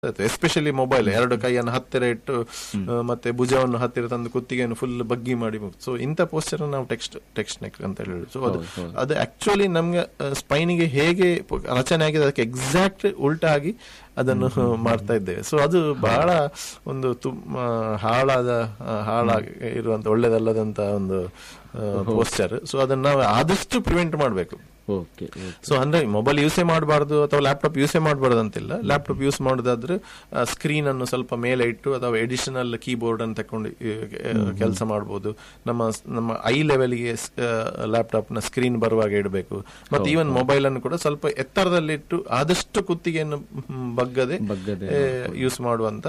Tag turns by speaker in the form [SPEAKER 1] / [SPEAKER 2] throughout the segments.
[SPEAKER 1] Especially mobile ಎರಡು ಕೈಯನ್ನು ಹತ್ತಿರ ಇಟ್ಟು ಆ, ಮತ್ತೆ ಭುಜವನ್ನು ಹತ್ತಿರ ತಂದು ಕುತ್ತಿಗೆಯನ್ನು ಫುಲ್ ಬಗ್ಗಿ ಮಾಡಿ ಸೊ ಇಂಥ ಪೋಸ್ಚರ್ ನಾವು ಟೆಕ್ಸ್ಟ್ ಟೆಕ್ಸ್ಟ್ ನೆಕ್ ಅಂತ ಹೇಳಿ ಸೊ ಅದು ಅದು ಆಕ್ಚುಲಿ ನಮ್ಗೆ ಸ್ಪೈನಿಗೆ ಹೇಗೆ ಪ- ರಚನೆ ಆಗಿದೆ ಅದಕ್ಕೆ ಎಕ್ಸಾಕ್ಟ್ ಉಲ್ಟಾ ಆಗಿ ಅದನ್ನು ಮಾಡ್ತಾ ಇದ್ದೇವೆ ಸೊ ಅದು ಬಹಳ ಒಂದು ತುಂಬಾ ಹಾಳಾದ ಆ, ಹಾಳಾಗಿ ಇರುವಂತ ಒಳ್ಳೇದಲ್ಲದಂತ ಒಂದು ಪೋಸ್ಚರ್ ಸೊ ಅದನ್ನ ನಾವು ಆದಷ್ಟು ಪ್ರಿವೆಂಟ್ ಮಾಡಬೇಕು
[SPEAKER 2] ಓಕೆ
[SPEAKER 1] ಸೊ ಅಂದ್ರೆ ಮೊಬೈಲ್ ಯೂಸೇ ಮಾಡಬಾರ್ದು ಅಥವಾ ಲ್ಯಾಪ್ಟಾಪ್ ಯೂಸೇ ಮಾಡಬಾರ್ದು ಅಂತಿಲ್ಲ ಲ್ಯಾಪ್ಟಾಪ್ ಯೂಸ್ ಮಾಡೋದಾದ್ರೆ ಸ್ಕ್ರೀನ್ ಅನ್ನು ಸ್ವಲ್ಪ ಮೇಲೆ ಇಟ್ಟು ಅಥವಾ ಎಡಿಷನಲ್ ಕೀಬೋರ್ಡ್ ಅನ್ನು ತಕೊಂಡು ಕೆಲಸ ಮಾಡಬಹುದು ನಮ್ಮ ನಮ್ಮ ಐ ಲೆವೆಲ್ಗೆ ಲ್ಯಾಪ್ಟಾಪ್ ನ ಸ್ಕ್ರೀನ್ ಬರುವಾಗ ಇಡಬೇಕು ಮತ್ತೆ ಈವನ್ ಮೊಬೈಲ್ ಅನ್ನು ಕೂಡ ಸ್ವಲ್ಪ ಎತ್ತರದಲ್ಲಿಟ್ಟು ಆದಷ್ಟು ಕುತ್ತಿಗೆಯನ್ನು ಹ್ಮ್, ಬಗ್ಗದೆ
[SPEAKER 2] ಬಗ್ಗದೆ
[SPEAKER 1] ಯೂಸ್ ಮಾಡುವಂತ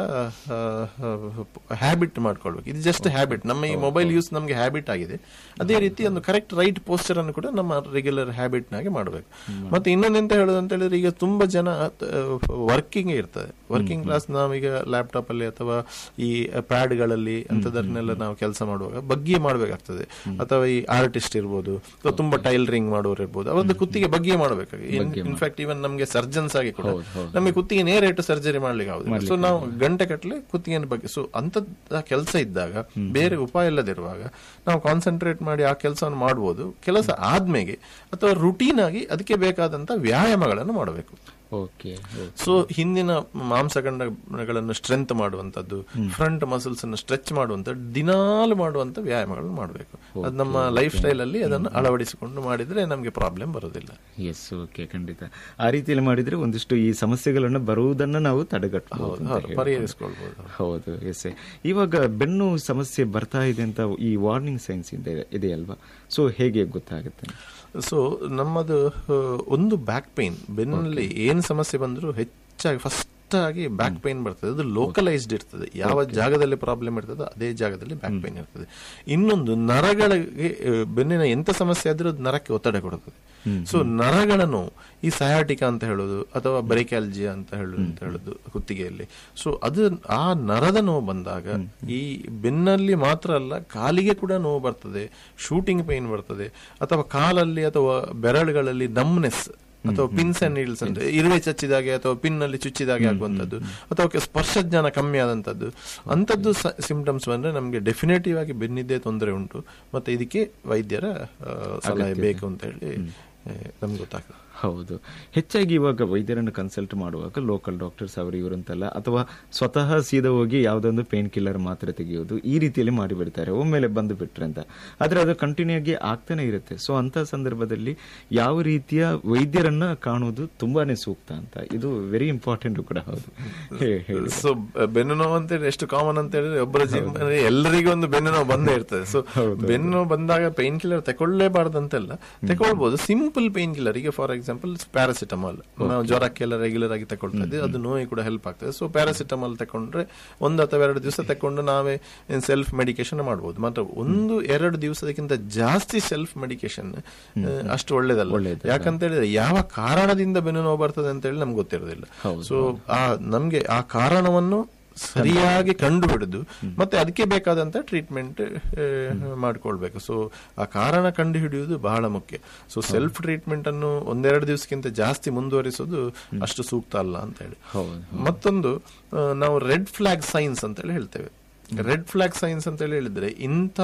[SPEAKER 1] ಹ್ಯಾಬಿಟ್ ಮಾಡ್ಕೊಳ್ಬೇಕು ಇದು ಜಸ್ಟ್ ಹ್ಯಾಬಿಟ್ ನಮ್ಮ ಈ ಮೊಬೈಲ್ ಯೂಸ್ ನಮಗೆ ಹ್ಯಾಬಿಟ್ ಆಗಿದೆ ಅದೇ ರೀತಿ ಒಂದು ಕರೆಕ್ಟ್ ರೈಟ್ ಪೋಸ್ಚರ್ ಅನ್ನು ಕೂಡ ನಮ್ಮ ರೆಗ್ಯುಲರ್ ಹ್ಯಾಬಿಟ್ ನಾಗೆ ಮಾಡಬೇಕು ಮತ್ತೆ ಇನ್ನೊಂದೆಂತ ಹೇಳೋದು ಅಂತ ಹೇಳಿದ್ರೆ ಈಗ ತುಂಬಾ ಜನ ವರ್ಕಿಂಗ್ ಇರ್ತದೆ ವರ್ಕಿಂಗ್ ಕ್ಲಾಸ್ ನಾವೀಗ ಲ್ಯಾಪ್ಟಾಪ್ ಅಲ್ಲಿ ಅಥವಾ ಈ ಪ್ಯಾಡ್ ಗಳಲ್ಲಿ ಅಂತದನ್ನೆಲ್ಲ ನಾವು ಕೆಲಸ ಮಾಡುವಾಗ ಬಗ್ಗಿ ಮಾಡಬೇಕಾಗ್ತದೆ ಅಥವಾ ಈ ಆರ್ಟಿಸ್ಟ್ ಇರ್ಬೋದು ಅಥವಾ ತುಂಬಾ ಟೈಲರಿಂಗ್ ಮಾಡೋರು ಇರ್ಬೋದು ಅವರದ್ದು ಕುತ್ತಿಗೆ ಬಗ್ಗಿ ಮಾಡಬೇಕಾಗಿ ಇನ್ಫ್ಯಾಕ್ಟ್ ಈವನ್ ನಮಗೆ ಸರ್ಜನ್ಸ್ ಆಗಿ ಕೂಡ ನಮಗೆ ಕುತ್ತಿಗೆ ನೇರ ಇಟ್ಟು ಸರ್ಜರಿ ಮಾಡ್ಲಿಕ್ಕೆ ಆಗುದಿಲ್ಲ ಸೊ ನಾವು ಗಂಟೆ ಕಟ್ಟಲೆ ಕುತ್ತಿಗೆನ ಬಗ್ಗೆ ಸೊ ಅಂತದ ಕೆಲಸ ಇದ್ದಾಗ ಬೇರೆ ಉಪಾಯ ಇಲ್ಲದಿರುವಾಗ ನಾವು ಕಾನ್ಸಂಟ್ರೇಟ್ ಮಾಡಿ ಆ ಕೆಲಸವನ್ನು ಮಾಡಬಹುದು ಕೆಲಸ ಆದ್ಮೇಲೆ ಅಥವಾ ರುಟೀನ್ ಆಗಿ ಅದಕ್ಕೆ ಬೇಕಾದಂತ ವ್ಯಾಯಾಮಗಳನ್ನು ಮಾಡಬೇಕು
[SPEAKER 2] ಓಕೆ
[SPEAKER 1] ಸೊ ಹಿಂದಿನ ಮಾಂಸಖಂಡಗಳನ್ನು ಸ್ಟ್ರೆಂತ್ ಮಾಡುವಂತದ್ದು ಫ್ರಂಟ್ ಮಸಲ್ಸ್ ಅನ್ನು ಸ್ಟ್ರೆಚ್ ಮಾಡುವಂತ ದಿನಾಲು ಮಾಡುವಂತ ವ್ಯಾಯಾಮಗಳನ್ನು ಮಾಡಬೇಕು ಅದು ನಮ್ಮ ಲೈಫ್ ಸ್ಟೈಲ್ ಅಲ್ಲಿ ಅದನ್ನು ಅಳವಡಿಸಿಕೊಂಡು ಮಾಡಿದ್ರೆ ನಮಗೆ ಪ್ರಾಬ್ಲಮ್ ಬರೋದಿಲ್ಲ
[SPEAKER 2] ಎಸ್ ಓಕೆ ಖಂಡಿತ ಆ ರೀತಿಯಲ್ಲಿ ಮಾಡಿದ್ರೆ ಒಂದಿಷ್ಟು ಈ ಸಮಸ್ಯೆಗಳನ್ನು ಬರುವುದನ್ನ ನಾವು ತಡೆಗಟ್ಟಬಹುದು ಅಂತ
[SPEAKER 1] ಹೌದು,
[SPEAKER 2] ಹೇಳ್ಬೋದು.
[SPEAKER 1] ಪರಿಹರಿಸಿಕೊಳ್ಬಹುದು
[SPEAKER 2] ಹೌದು ಎಸ್ ಇವಾಗ ಬೆನ್ನು ಸಮಸ್ಯೆ ಬರ್ತಾ ಇದೆ ಅಂತ ಈ ವಾರ್ನಿಂಗ್ ಸೈನ್ಸ್ ಇದೆ ಇದೆಯಲ್ವಾ ಸೊ ಹೇಗೆ ಗೊತ್ತಾಗುತ್ತೆ
[SPEAKER 1] ಸೊ ನಮ್ಮದು ಆ, ಒಂದು ಬ್ಯಾಕ್ ಪೇನ್ ಬೆನ್ನಲ್ಲಿ ಏನ್ ಸಮಸ್ಯೆ ಬಂದರೂ ಹೆಚ್ಚಾಗಿ ಫಸ್ಟ್ ಆಗಿ ಬ್ಯಾಕ್ ಪೇನ್ ಬರ್ತದೆ ಅದು ಲೋಕಲೈಸ್ಡ್ ಇರ್ತದೆ ಯಾವ ಜಾಗದಲ್ಲಿ ಪ್ರಾಬ್ಲಮ್ ಇರ್ತದೆ ಅದೇ ಜಾಗದಲ್ಲಿ ಬ್ಯಾಕ್ ಪೇನ್ ಇರ್ತದೆ ಇನ್ನೊಂದು ನರಗಳಿಗೆ ಆ, ಬೆನ್ನಿನ ಎಂತ ಸಮಸ್ಯೆ ಆದ್ರೂ ಅದು ನರಕ್ಕೆ ಒತ್ತಡ ಕೊಡುತ್ತದೆ ಸೊ ನರಗಳನ್ನು ಈ ಸಯಾಟಿಕಾ ಅಂತ ಹೇಳೋದು ಅಥವಾ ಬರಿಕ್ಯಾಲ್ಜಿಯಾ ಅಂತ ಹೇಳೋದು ಅಂತ ಹೇಳೋದು ಕುತ್ತಿಗೆಯಲ್ಲಿ ಸೊ ಅದು ಆ ನರದ ನೋವು ಬಂದಾಗ ಈ ಬೆನ್ನಲ್ಲಿ ಮಾತ್ರ ಅಲ್ಲ ಕಾಲಿಗೆ ಕೂಡ ನೋವು ಬರ್ತದೆ ಶೂಟಿಂಗ್ ಪೇನ್ ಬರ್ತದೆ ಅಥವಾ ಕಾಲಲ್ಲಿ ಅಥವಾ ಬೆರಳುಗಳಲ್ಲಿ ನಮ್ನೆಸ್ ಅಥವಾ ಪಿನ್ಸ್ ಅಂಡ್ ನೀಡ್ಲ್ಸ್ ಅಂದ್ರೆ ಇರುವೆ ಚಚ್ಚಿದಾಗೆ ಅಥವಾ ಪಿನ್ ಅಲ್ಲಿ ಚುಚ್ಚಿದಾಗೆ ಆಗುವಂತದ್ದು ಅಥವಾ ಕೆ- ಸ್ಪರ್ಶಜ್ಞಾನ ಕಮ್ಮಿ ಆದಂತದ್ದು ಅಂತದ್ದು ಸಿಂಪ್ಟಮ್ಸ್ ಬಂದ್ರೆ ನಮಗೆ ಡೆಫಿನೇಟಿವ್ ಆಗಿ ಬೆನ್ನಿದ್ದೇ ತೊಂದರೆ ಉಂಟು ಮತ್ತೆ ಇದಕ್ಕೆ ವೈದ್ಯರ ಆ, ಸಲಹೆ ಬೇಕು ಅಂತ ಹೇಳಿ ನಮ್ಗೆ ಗೊತ್ತಾಗ್ತದೆ
[SPEAKER 2] ಹೌದು ಹೆಚ್ಚಾಗಿ ಇವಾಗ ವೈದ್ಯರನ್ನು ಕನ್ಸಲ್ಟ್ ಮಾಡುವಾಗ ಲೋಕಲ್ ಡಾಕ್ಟರ್ಸ್ ಅವರು ಇವರಂತಲ್ಲ ಅಥವಾ ಸ್ವತಃ ಸೀದಾ ಹೋಗಿ ಯಾವುದೊಂದು ಪೇನ್ ಕಿಲ್ಲರ್ ಮಾತ್ರೆ ತೆಗೆಯೋದು ಈ ರೀತಿಯಲ್ಲಿ ಮಾಡಿಬಿಡ್ತಾರೆ ಒಮ್ಮೆಲೆ ಬಂದು ಬಿಟ್ರೆ ಅಂತ ಆದ್ರೆ ಅದು ಕಂಟಿನ್ಯೂ ಆಗಿ ಆಗ್ತಾನೆ ಇರುತ್ತೆ ಸೊ ಅಂತ ಸಂದರ್ಭದಲ್ಲಿ ಯಾವ ರೀತಿಯ ವೈದ್ಯರನ್ನ ಕಾಣುವುದು ತುಂಬಾನೇ ಸೂಕ್ತ ಅಂತ ಇದು ವೆರಿ ಇಂಪಾರ್ಟೆಂಟ್ ಕೂಡ ಹೌದು ಹೇ- ಹೇಳಿ
[SPEAKER 1] ಸೊ ಬೆನ್ನು ನೋವು ಅಂತ ಹೇಳಿ ಎಷ್ಟು ಕಾಮನ್ ಅಂತ ಹೇಳಿದ್ರೆ ಒಬ್ಬರ ಜೀವನ ಎಲ್ಲರಿಗೂ ಒಂದು ಬೆನ್ನು ನೋವು ಬಂದೇ ಇರ್ತದೆ ಸೊ ಬೆನ್ನು ನೋವು ಬಂದಾಗ ಪೇನ್ ಕಿಲ್ಲರ್ ತಗೊಳ್ಳೇಬಾರ್ದು ಅಂತೆಲ್ಲ ತಗೊಳ್ಬಹುದು ಸಿಂಪಲ್ ಪೇನ್ ಕಿಲ್ಲರ್ ಈಗ ಫಾರ್ ಎಕ್ಸಾಂಪಲ್ ಪ್ಯಾರಾಸಿಟಮಾಲ್ ನಾವು ಜ್ವರಕ್ಕೆಲ್ಲ ರೆಗ್ಯುಲರ್ ಆಗಿ ತಗೊಳ್ತಾ ಇದ್ದೀವಿ ಅದು ನೋವಿಗೆ ಕೂಡ ಹೆಲ್ಪ್ ಆಗ್ತದೆ ಸೊ ಪ್ಯಾರಾಸಿಟಮಾಲ್ ತಕೊಂಡ್ರೆ ಒಂದು ಅಥವಾ ಎರಡು ದಿವಸ ತಕೊಂಡು ನಾವೇ ಸೆಲ್ಫ್ ಮೆಡಿಕೇಶನ್ ಮಾಡಬಹುದು ಮಾತ್ರ ಒಂದು ಎರಡು ದಿವಸದಕ್ಕಿಂತ ಜಾಸ್ತಿ ಸೆಲ್ಫ್ ಮೆಡಿಕೇಶನ್ ಅಷ್ಟು ಒಳ್ಳೇದಲ್ಲ ಯಾಕಂತ ಹೇಳಿದ್ರೆ ಯಾವ ಕಾರಣದಿಂದ ಬೆನ್ನು ನೋವು ಬರ್ತದೆ ಅಂತ ಹೇಳಿ ನಮ್ಗೆ ಗೊತ್ತಿರೋದಿಲ್ಲ ಸೊ ಆ ನಮ್ಗೆ ಆ ಕಾರಣವನ್ನು ಸರಿಯಾಗಿ ಕಂಡು ಹಿಡಿದು ಮತ್ತೆ ಅದಕ್ಕೆ ಬೇಕಾದಂತ ಟ್ರೀಟ್ಮೆಂಟ್ ಮಾಡ್ಕೊಳ್ಬೇಕು ಸೊ ಆ ಕಾರಣ ಕಂಡು ಹಿಡಿಯುವುದು ಬಹಳ ಮುಖ್ಯ ಸೊ ಸೆಲ್ಫ್ ಟ್ರೀಟ್ಮೆಂಟ್ ಅನ್ನು ಒಂದೆರಡು ದಿವಸಕ್ಕಿಂತ ಜಾಸ್ತಿ ಮುಂದುವರಿಸೋದು ಅಷ್ಟು ಸೂಕ್ತ ಅಲ್ಲ ಅಂತ ಹೇಳಿ
[SPEAKER 2] ಹೌದು
[SPEAKER 1] ಮತ್ತೊಂದು ಆ, ನಾವು ರೆಡ್ ಫ್ಲಾಗ್ ಸೈನ್ಸ್ ಅಂತ ಹೇಳಿ ಹೇಳ್ತೇವೆ ರೆಡ್ ಫ್ಲಾಗ್ ಸೈನ್ಸ್ ಅಂತ ಹೇಳಿ ಹೇಳಿದ್ರೆ ಇಂಥ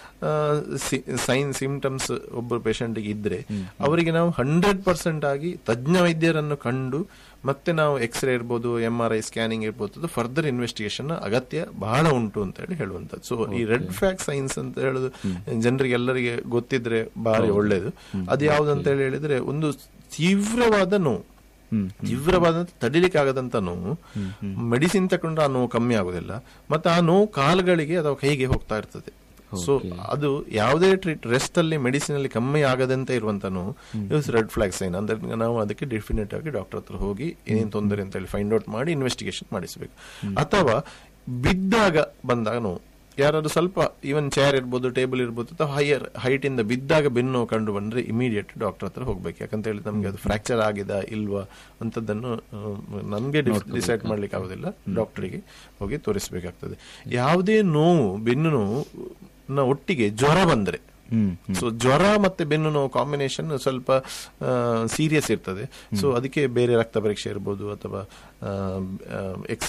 [SPEAKER 1] ಸೈನ್ ಸಿಂಪ್ಟಮ್ಸ್ ಒಬ್ಬ ಪೇಷಂಟ್ಗೆ ಇದ್ರೆ ಅವರಿಗೆ ನಾವು ಹಂಡ್ರೆಡ್ ಪರ್ಸೆಂಟ್ ಆಗಿ ತಜ್ಞ ವೈದ್ಯರನ್ನು ಕಂಡು ಮತ್ತೆ ನಾವು ಎಕ್ಸ್ರೇ ಇರ್ಬೋದು ಎಂ ಆರ್ ಐ ಸ್ಕ್ಯಾನಿಂಗ್ ಇರ್ಬೋದು ಫರ್ದರ್ ಇನ್ವೆಸ್ಟಿಗೇಷನ್ ಅಗತ್ಯ ಬಹಳ ಉಂಟು ಅಂತ ಹೇಳಿ ಹೇಳುವಂತದ್ದು ಸೊ ಈ ರೆಡ್ ಫ್ಲಾಗ್ ಸೈನ್ಸ್ ಅಂತ ಹೇಳುದು ಜನರಿಗೆ ಎಲ್ಲರಿಗೆ ಗೊತ್ತಿದ್ರೆ ಬಾರಿ ಒಳ್ಳೇದು ಅದು ಯಾವ್ದು ಅಂತ ಹೇಳಿ ಹೇಳಿದ್ರೆ ಒಂದು ತೀವ್ರವಾದ ನೋವು ತೀವ್ರವಾದ ತಡಿಲಿಕ್ಕೆ ಆಗದಂತ ನೋವು ಮೆಡಿಸಿನ್ ತಗೊಂಡು ಆ ನೋವು ಕಮ್ಮಿ ಆಗುದಿಲ್ಲ ಮತ್ತೆ ಆ ನೋವು ಕಾಲುಗಳಿಗೆ ಅಥವಾ ಕೈಗೆ ಹೋಗ್ತಾ ಇರ್ತದೆ ಸೊ ಅದು ಯಾವುದೇ ಟ್ರೀಟ್ ರೆಸ್ಟ್ ಅಲ್ಲಿ ಮೆಡಿಸಿನ್ ಅಲ್ಲಿ ಕಮ್ಮಿ ಆಗದಂತೆ ಇರುವಂತ ನೋವು ಇಸ್ ರೆಡ್ ಫ್ಲಾಗ್ ಸೈನ್ ಅಂದ್ರೆ ನಾವು ಅದಕ್ಕೆ ಡೆಫಿನೆಟ್ ಆಗಿ ಡಾಕ್ಟರ್ ಹತ್ರ ಹೋಗಿ ಏನೇನು ತೊಂದರೆ ಅಂತ ಹೇಳಿ ಫೈಂಡ್ ಔಟ್ ಮಾಡಿ ಇನ್ವೆಸ್ಟಿಗೇಷನ್ ಮಾಡಿಸಬೇಕು ಅಥವಾ ಬಿದ್ದಾಗ ಬಂದಾಗ ನೋವು ಯಾರಾದ್ರೂ ಸ್ವಲ್ಪ ಈವನ್ ಚೇರ್ ಇರ್ಬೋದು ಟೇಬಲ್ ಇರ್ಬೋದು ಅಥವಾ ಹೈಯರ್ ಹೈಟ್ ಇಂದ ಬಿದ್ದಾಗ ಬೆನ್ನು ನೋವು ಕಂಡು ಬಂದ್ರೆ ಇಮಿಡಿಯೇಟ್ ಡಾಕ್ಟರ್ ಹತ್ರ ಹೋಗ್ಬೇಕು ಯಾಕಂತ ಹೇಳಿ ನಮ್ಗೆ ಅದು ಫ್ರಾಕ್ಚರ್ ಆಗಿದ ಇಲ್ವಾ ಅಂತದನ್ನು ಆ, ನಮ್ಗೆ ಡಿಸೈಡ್ ಮಾಡ್ಲಿಕ್ಕೆ ಆಗೋದಿಲ್ಲ ಡಾಕ್ಟರಿಗೆ ಹೋಗಿ ತೋರಿಸಬೇಕಾಗ್ತದೆ ಯಾವುದೇ ನೋವು ಬೆನ್ನು ನೋವು ನ ಒಟ್ಟಿಗೆ ಜ್ವರ ಬಂದ್ರೆ
[SPEAKER 2] ಹ್ಮ್
[SPEAKER 1] ಸೊ ಜ್ವರ ಮತ್ತೆ ಬೆನ್ನು ನೋವು ಕಾಂಬಿನೇಷನ್ ಸ್ವಲ್ಪ ಸೀರಿಯಸ್ ಇರ್ತದೆ ಸೊ ಅದಕ್ಕೆ ಬೇರೆ ರಕ್ತ ಪರೀಕ್ಷೆ ಇರ್ಬೋದು ಅಥವಾ ಎಕ್ಸ್